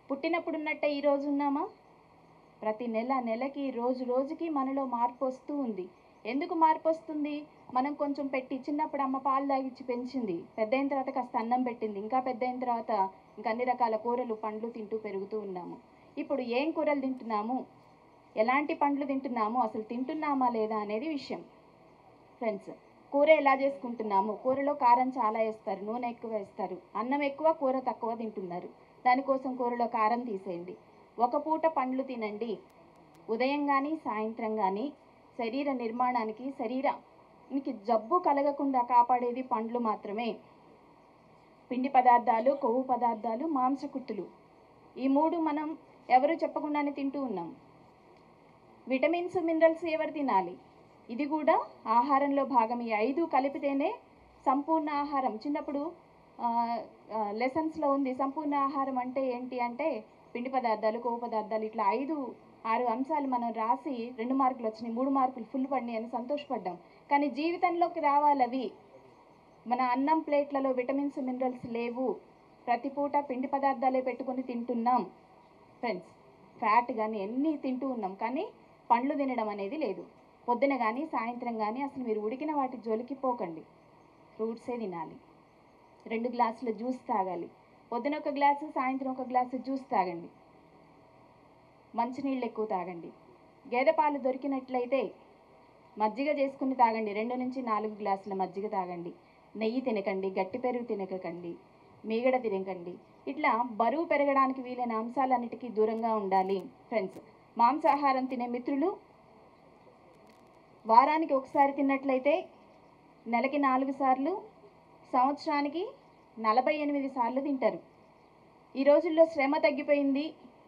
పుట్టినప్పుడు ఉన్నట్టే ఈ రోజు ఉన్నామా ప్రతి నెల నెలకి రోజు రోజుకి మనలో మార్పు వస్తూ ఉంది ఎందుకు మార్పు వస్తుంది మనం కొంచెం పెట్టి చిన్నప్పుడు అమ్మ పాలు తాగిచ్చి పెంచింది పెద్ద అయిన తర్వాత కాస్త అన్నం పెట్టింది ఇంకా పెద్ద అయిన తర్వాత ఇంకా అన్ని రకాల కూరలు పండ్లు తింటూ పెరుగుతూ ఉన్నాము ఇప్పుడు ఏం కూరలు తింటున్నాము ఎలాంటి పండ్లు తింటున్నాము అసలు తింటున్నామా లేదా అనేది విషయం ఫ్రెండ్స్ కూర ఎలా చేసుకుంటున్నాము కూరలో కారం చాలా వేస్తారు నూనె ఎక్కువ వేస్తారు అన్నం ఎక్కువ కూర తక్కువ తింటున్నారు దానికోసం కూరలో కారం తీసేయండి ఒక పూట పండ్లు తినండి ఉదయం కానీ సాయంత్రం కానీ శరీర నిర్మాణానికి శరీరానికి జబ్బు కలగకుండా కాపాడేది పండ్లు మాత్రమే పిండి పదార్థాలు కొవ్వు పదార్థాలు మాంసకుట్టులు ఈ మూడు మనం ఎవరు చెప్పకుండానే తింటూ ఉన్నాం విటమిన్స్ మినరల్స్ ఎవరు తినాలి ఇది కూడా ఆహారంలో భాగం ఈ ఐదు కలిపితేనే సంపూర్ణ ఆహారం చిన్నప్పుడు లెసన్స్లో ఉంది సంపూర్ణ ఆహారం అంటే ఏంటి అంటే పిండి పదార్థాలు కొవ్వు పదార్థాలు ఇట్లా ఐదు ఆరు అంశాలు మనం రాసి రెండు మార్కులు వచ్చినాయి మూడు మార్కులు ఫుల్ పడినాయి అని సంతోషపడ్డాం కానీ జీవితంలోకి రావాలి అవి మన అన్నం ప్లేట్లలో విటమిన్స్ మినరల్స్ లేవు ప్రతి పూట పిండి పదార్థాలే పెట్టుకొని తింటున్నాం ఫ్రెండ్స్ ఫ్యాట్ కానీ ఎన్ని తింటూ ఉన్నాం కానీ పండ్లు తినడం అనేది లేదు పొద్దున కానీ సాయంత్రం కానీ అసలు మీరు ఉడికిన వాటి జోలికి పోకండి ఫ్రూట్సే తినాలి రెండు గ్లాసుల జ్యూస్ తాగాలి పొద్దున ఒక గ్లాసు సాయంత్రం ఒక గ్లాసు జ్యూస్ తాగండి మంచినీళ్ళు ఎక్కువ తాగండి గేదె పాలు దొరికినట్లయితే మజ్జిగ చేసుకుని తాగండి రెండు నుంచి నాలుగు గ్లాసుల మజ్జిగ తాగండి నెయ్యి తినకండి గట్టి పెరుగు తినకండి మీగడ తినకండి ఇట్లా బరువు పెరగడానికి వీలైన అంశాలన్నిటికీ దూరంగా ఉండాలి ఫ్రెండ్స్ మాంసాహారం తినే మిత్రులు వారానికి ఒకసారి తిన్నట్లయితే నెలకి నాలుగు సార్లు సంవత్సరానికి నలభై ఎనిమిది సార్లు తింటారు ఈ రోజుల్లో శ్రమ తగ్గిపోయింది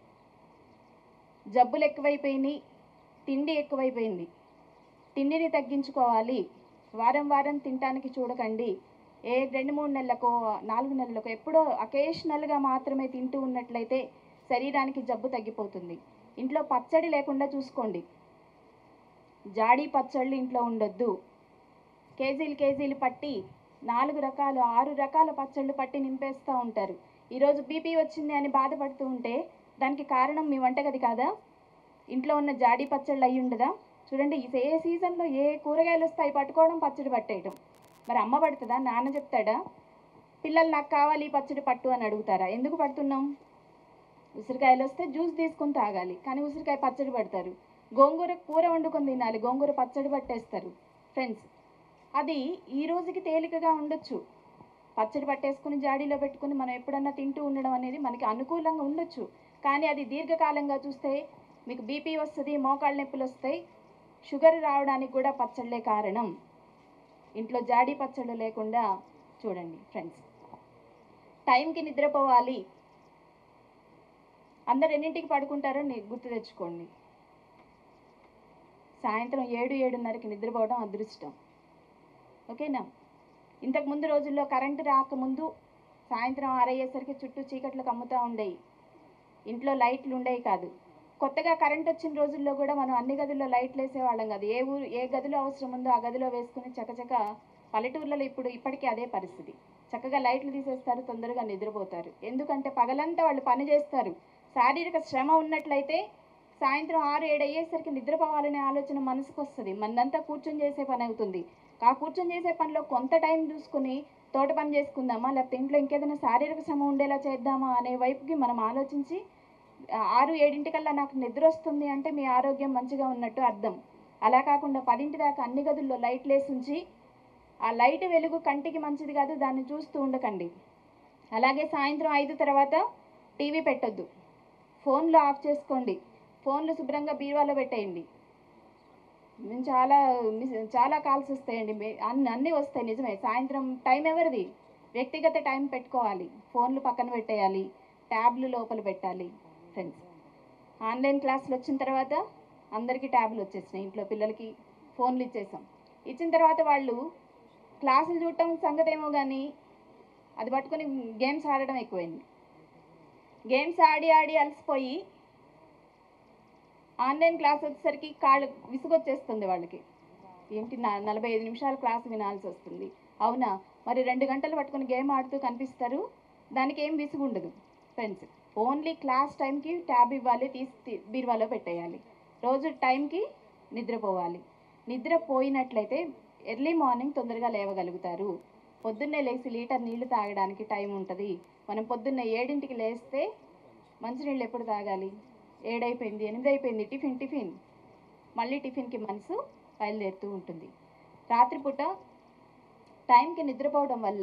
జబ్బులు ఎక్కువైపోయినాయి తిండి ఎక్కువైపోయింది తిండిని తగ్గించుకోవాలి వారం వారం తినటానికి చూడకండి ఏ రెండు మూడు నెలలకో నాలుగు నెలలకో ఎప్పుడో అకేషనల్గా మాత్రమే తింటూ ఉన్నట్లయితే శరీరానికి జబ్బు తగ్గిపోతుంది ఇంట్లో పచ్చడి లేకుండా చూసుకోండి జాడీ పచ్చళ్ళు ఇంట్లో ఉండొద్దు కేజీలు కేజీలు పట్టి నాలుగు రకాలు ఆరు రకాల పచ్చళ్ళు పట్టి నింపేస్తూ ఉంటారు ఈరోజు బీపీ వచ్చింది అని బాధపడుతూ ఉంటే దానికి కారణం మీ వంటగది కాదా ఇంట్లో ఉన్న జాడీ పచ్చళ్ళు అయి ఉండదా చూడండి ఈ ఏ సీజన్లో ఏ కూరగాయలు వస్తాయి పట్టుకోవడం పచ్చడి పట్టేయడం మరి అమ్మ పడుతుందా నాన్న చెప్తాడా పిల్లలు నాకు కావాలి ఈ పచ్చడి పట్టు అని అడుగుతారా ఎందుకు పడుతున్నాం ఉసిరికాయలు వస్తే జ్యూస్ తీసుకొని తాగాలి కానీ ఉసిరికాయ పచ్చడి పడతారు గోంగూర కూర వండుకొని తినాలి గోంగూర పచ్చడి పట్టేస్తారు ఫ్రెండ్స్ అది ఈ రోజుకి తేలికగా ఉండొచ్చు పచ్చడి పట్టేసుకుని జాడీలో పెట్టుకుని మనం ఎప్పుడన్నా తింటూ ఉండడం అనేది మనకి అనుకూలంగా ఉండొచ్చు కానీ అది దీర్ఘకాలంగా చూస్తే మీకు బీపీ వస్తుంది మోకాళ్ళ నొప్పులు వస్తాయి షుగర్ రావడానికి కూడా పచ్చళ్ళే కారణం ఇంట్లో జాడీ పచ్చళ్ళు లేకుండా చూడండి ఫ్రెండ్స్ టైంకి నిద్రపోవాలి అందరు ఎన్నింటికి పడుకుంటారో ని- గుర్తు తెచ్చుకోండి సాయంత్రం ఏడు ఏడున్నరకి నిద్రపోవడం అదృష్టం ఓకేనా ఇంతకు ముందు రోజుల్లో కరెంటు రాకముందు సాయంత్రం ఆరయ్యేసరికి చుట్టూ చీకట్లు కమ్ముతూ ఉండేవి ఇంట్లో లైట్లు ఉండేవి కాదు కొత్తగా కరెంట్ వచ్చిన రోజుల్లో కూడా మనం అన్ని గదుల్లో లైట్లు వేసేవాళ్ళం కాదు ఏ ఊరు ఏ గదిలో అవసరం ఉందో ఆ గదిలో వేసుకుని చకచక పల్లెటూర్లలో ఇప్పుడు ఇప్పటికీ అదే పరిస్థితి చక్కగా లైట్లు తీసేస్తారు తొందరగా నిద్రపోతారు ఎందుకంటే పగలంతా వాళ్ళు పని చేస్తారు శారీరక శ్రమ ఉన్నట్లయితే సాయంత్రం ఆరు ఏడు అయ్యేసరికి నిద్రపోవాలనే ఆలోచన మనసుకు వస్తుంది మనంతా కూర్చొని చేసే పని అవుతుంది ఆ కూర్చొని చేసే పనిలో కొంత టైం చూసుకుని తోట పని చేసుకుందామా లేకపోతే ఇంట్లో ఇంకేదైనా శారీరక శ్రమ ఉండేలా చేద్దామా అనే వైపుకి మనం ఆలోచించి ఆ, ఆరు ఏడింటికల్లా నాకు నిద్ర వస్తుంది అంటే మీ ఆరోగ్యం మంచిగా ఉన్నట్టు అర్థం అలా కాకుండా పదింటి దాకా అన్ని గదుల్లో లైట్లు వేసి ఉంచి ఆ లైట్ వెలుగు కంటికి మంచిది కాదు దాన్ని చూస్తూ ఉండకండి అలాగే సాయంత్రం ఐదు తర్వాత టీవీ పెట్టొద్దు ఫోన్లు ఆఫ్ చేసుకోండి ఫోన్లు శుభ్రంగా బీరువాలో పెట్టేయండి మేము చాలా మిస్ చాలా కాల్స్ వస్తాయండి మే- అన్ని అన్నీ వస్తాయి నిజమే సాయంత్రం టైం ఎవరిది వ్యక్తిగత టైం పెట్టుకోవాలి ఫోన్లు పక్కన పెట్టేయాలి ట్యాబ్లు లోపల పెట్టాలి ఫ్రెండ్స్ ఆన్లైన్ క్లాసులు వచ్చిన తర్వాత అందరికీ ట్యాబ్లు వచ్చేసినాయి ఇంట్లో పిల్లలకి ఫోన్లు ఇచ్చేసాం ఇచ్చిన తర్వాత వాళ్ళు క్లాసులు చూడటం సంగతి ఏమో కానీ అది పట్టుకొని గేమ్స్ ఆడడం ఎక్కువైంది గేమ్స్ ఆడి ఆడి అలసిపోయి ఆన్లైన్ క్లాస్ వచ్చేసరికి కాళ్ళు విసుగొచ్చేస్తుంది వాళ్ళకి ఏంటి నా నలభై ఐదు నిమిషాలు క్లాస్ వినాల్సి వస్తుంది అవునా మరి రెండు గంటలు పట్టుకొని గేమ్ ఆడుతూ కనిపిస్తారు దానికి ఏం విసుగు ఉండదు ఫ్రెండ్స్ ఓన్లీ క్లాస్ టైంకి ట్యాబ్ ఇవ్వాలి తీసి తీ- బీరువాలో పెట్టేయాలి రోజు టైంకి నిద్రపోవాలి నిద్రపోయినట్లయితే ఎర్లీ మార్నింగ్ తొందరగా లేవగలుగుతారు పొద్దున్నే లేచి లీటర్ నీళ్లు తాగడానికి టైం ఉంటుంది మనం పొద్దున్నే ఏడింటికి లేస్తే మంచినీళ్ళు ఎప్పుడు తాగాలి ఏడైపోయింది ఎనిమిది అయిపోయింది టిఫిన్ టిఫిన్ మళ్ళీ టిఫిన్కి మనసు బయలుదేరుతూ ఉంటుంది రాత్రిపూట టైంకి నిద్రపోవడం వల్ల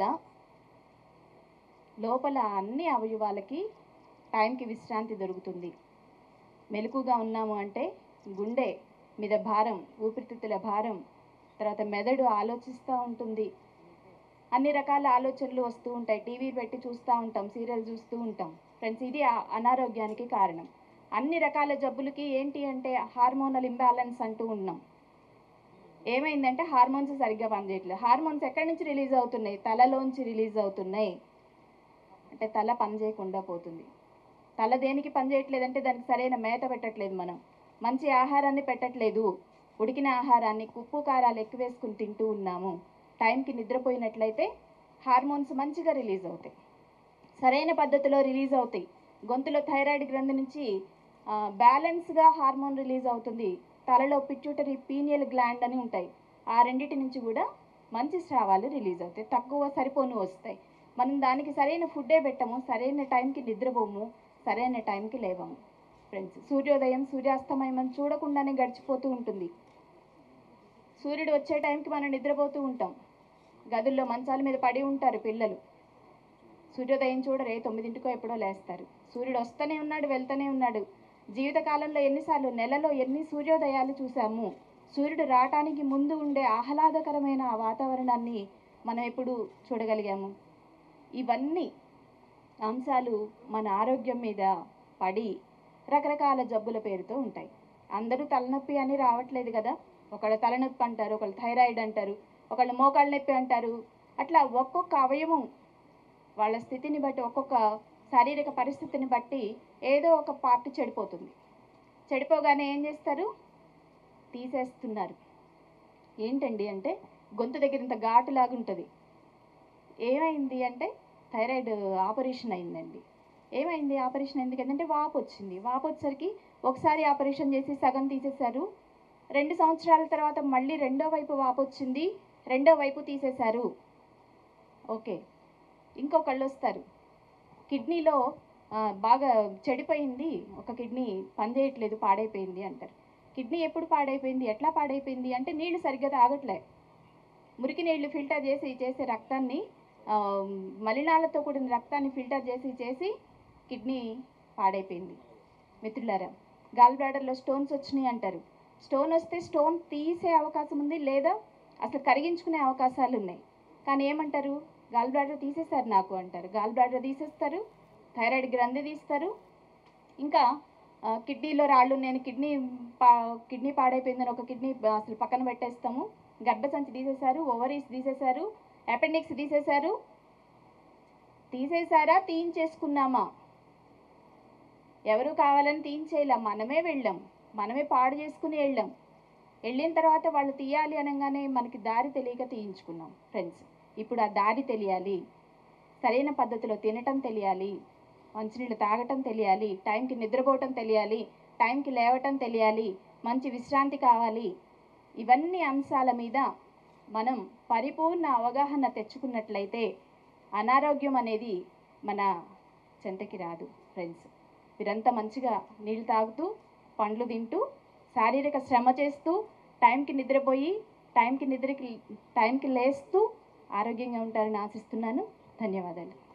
లోపల అన్ని అవయవాలకి టైంకి విశ్రాంతి దొరుకుతుంది మెలకుగా ఉన్నాము అంటే గుండె మీద భారం ఊపిరితిత్తుల భారం తర్వాత మెదడు ఆలోచిస్తూ ఉంటుంది అన్ని రకాల ఆలోచనలు వస్తూ ఉంటాయి టీవీ పెట్టి చూస్తూ ఉంటాం సీరియల్ చూస్తూ ఉంటాం ఫ్రెండ్స్ ఇది ఆ- అనారోగ్యానికి కారణం అన్ని రకాల జబ్బులకి ఏంటి అంటే హార్మోనల్ ఇంబ్యాలెన్స్ అంటూ ఉన్నాం ఏమైందంటే హార్మోన్స్ సరిగ్గా పనిచేయట్లేదు హార్మోన్స్ ఎక్కడి నుంచి రిలీజ్ అవుతున్నాయి తలలోంచి రిలీజ్ అవుతున్నాయి అంటే తల పనిచేయకుండా పోతుంది తల దేనికి పనిచేయట్లేదంటే దానికి సరైన మేత పెట్టట్లేదు మనం మంచి ఆహారాన్ని పెట్టట్లేదు ఉడికిన ఆహారాన్ని ఉప్పు కారాలు ఎక్కువ వేసుకుని తింటూ ఉన్నాము టైంకి నిద్రపోయినట్లయితే హార్మోన్స్ మంచిగా రిలీజ్ అవుతాయి సరైన పద్ధతిలో రిలీజ్ అవుతాయి గొంతులో థైరాయిడ్ గ్రంథి నుంచి ఆ, బ్యాలెన్స్గా హార్మోన్ రిలీజ్ అవుతుంది తలలో పిట్యూటరీ పీనియల్ గ్లాండ్ అని ఉంటాయి ఆ రెండిటి నుంచి కూడా మంచి స్రావాలు రిలీజ్ అవుతాయి తక్కువ సరిపోను వస్తాయి మనం దానికి సరైన ఫుడ్డే పెట్టము సరైన టైంకి నిద్రపోము సరైన టైంకి లేవము ఫ్రెండ్స్ సూర్యోదయం సూర్యాస్తమయం అని చూడకుండానే గడిచిపోతూ ఉంటుంది సూర్యుడు వచ్చే టైంకి మనం నిద్రపోతూ ఉంటాం గదుల్లో మంచాల మీద పడి ఉంటారు పిల్లలు సూర్యోదయం చూడరే తొమ్మిదింటికో ఎప్పుడో లేస్తారు సూర్యుడు వస్తూనే ఉన్నాడు వెళ్తూనే ఉన్నాడు జీవితకాలంలో ఎన్నిసార్లు నెలలో ఎన్ని సూర్యోదయాలు చూసాము సూర్యుడు రావటానికి ముందు ఉండే ఆహ్లాదకరమైన ఆ వాతావరణాన్ని మనం ఎప్పుడు చూడగలిగాము ఇవన్నీ అంశాలు మన ఆరోగ్యం మీద పడి రకరకాల జబ్బుల పేరుతో ఉంటాయి అందరూ తలనొప్పి అని రావట్లేదు కదా ఒకళ్ళు తలనొప్పి అంటారు ఒకళ్ళు థైరాయిడ్ అంటారు ఒకళ్ళు మోకాళ్ళ నొప్పి అంటారు అట్లా ఒక్కొక్క అవయవం వాళ్ళ స్థితిని బట్టి ఒక్కొక్క శారీరక పరిస్థితిని బట్టి ఏదో ఒక పార్ట్ చెడిపోతుంది చెడిపోగానే ఏం చేస్తారు తీసేస్తున్నారు ఏంటండి అంటే గొంతు దగ్గర ఇంత ఘాటులాగా ఉంటుంది ఏమైంది అంటే థైరాయిడ్ ఆపరేషన్ అయిందండి ఏమైంది ఆపరేషన్ ఎందుకంటే వాపు వచ్చింది వాపు వచ్చేసరికి ఒకసారి ఆపరేషన్ చేసి సగం తీసేశారు రెండు సంవత్సరాల తర్వాత మళ్ళీ రెండో వైపు వాపు వచ్చింది రెండో వైపు తీసేశారు ఓకే ఇంకొకళ్ళు వస్తారు కిడ్నీలో ఆ, బాగా చెడిపోయింది ఒక కిడ్నీ పనిచేయట్లేదు పాడైపోయింది అంటారు కిడ్నీ ఎప్పుడు పాడైపోయింది ఎట్లా పాడైపోయింది అంటే నీళ్లు సరిగ్గా తాగట్లే మురికి నీళ్లు ఫిల్టర్ చేసి చేసే రక్తాన్ని ఆ, మలినాలతో కూడిన రక్తాన్ని ఫిల్టర్ చేసి చేసి కిడ్నీ పాడైపోయింది మిత్రులారా గాల్ బ్లాడర్లో స్టోన్స్ వచ్చినాయి అంటారు స్టోన్ వస్తే స్టోన్ తీసే అవకాశం ఉంది లేదా అసలు కరిగించుకునే అవకాశాలు ఉన్నాయి కానీ ఏమంటారు గాల్ బ్లాడర్ తీసేస్తారు నాకు అంటారు గాల్ బ్లాడర్ తీసేస్తారు థైరాయిడ్ గ్రంథి తీస్తారు ఇంకా ఆ, కిడ్నీలో రాళ్ళు నేను కిడ్నీ పా కిడ్నీ పాడైపోయిందని ఒక కిడ్నీ అసలు పక్కన పెట్టేస్తాము గర్భసంచి తీసేశారు ఓవరీస్ తీసేశారు అపెండిక్స్ తీసేశారు తీసేశారా తీయించేసుకున్నామా ఎవరు కావాలని తీయించేయలేం మనమే వెళ్ళాం మనమే పాడు చేసుకుని వెళ్ళాం వెళ్ళిన తర్వాత వాళ్ళు తీయాలి అనగానే మనకి దారి తెలియక తీయించుకున్నాం ఫ్రెండ్స్ ఇప్పుడు ఆ దారి తెలియాలి సరైన పద్ధతిలో తినటం తెలియాలి మంచినీళ్ళు తాగటం తెలియాలి టైంకి నిద్రపోవటం తెలియాలి టైంకి లేవటం తెలియాలి మంచి విశ్రాంతి కావాలి ఇవన్నీ అంశాల మీద మనం పరిపూర్ణ అవగాహన తెచ్చుకున్నట్లయితే అనారోగ్యం అనేది మన చెంతకి రాదు ఫ్రెండ్స్ మీరంతా మంచిగా నీళ్ళు తాగుతూ పండ్లు తింటూ శారీరక శ్రమ చేస్తూ టైంకి నిద్రపోయి టైంకి నిద్రకి టైంకి లేస్తూ ఆరోగ్యంగా ఉంటారని ఆశిస్తున్నాను ధన్యవాదాలు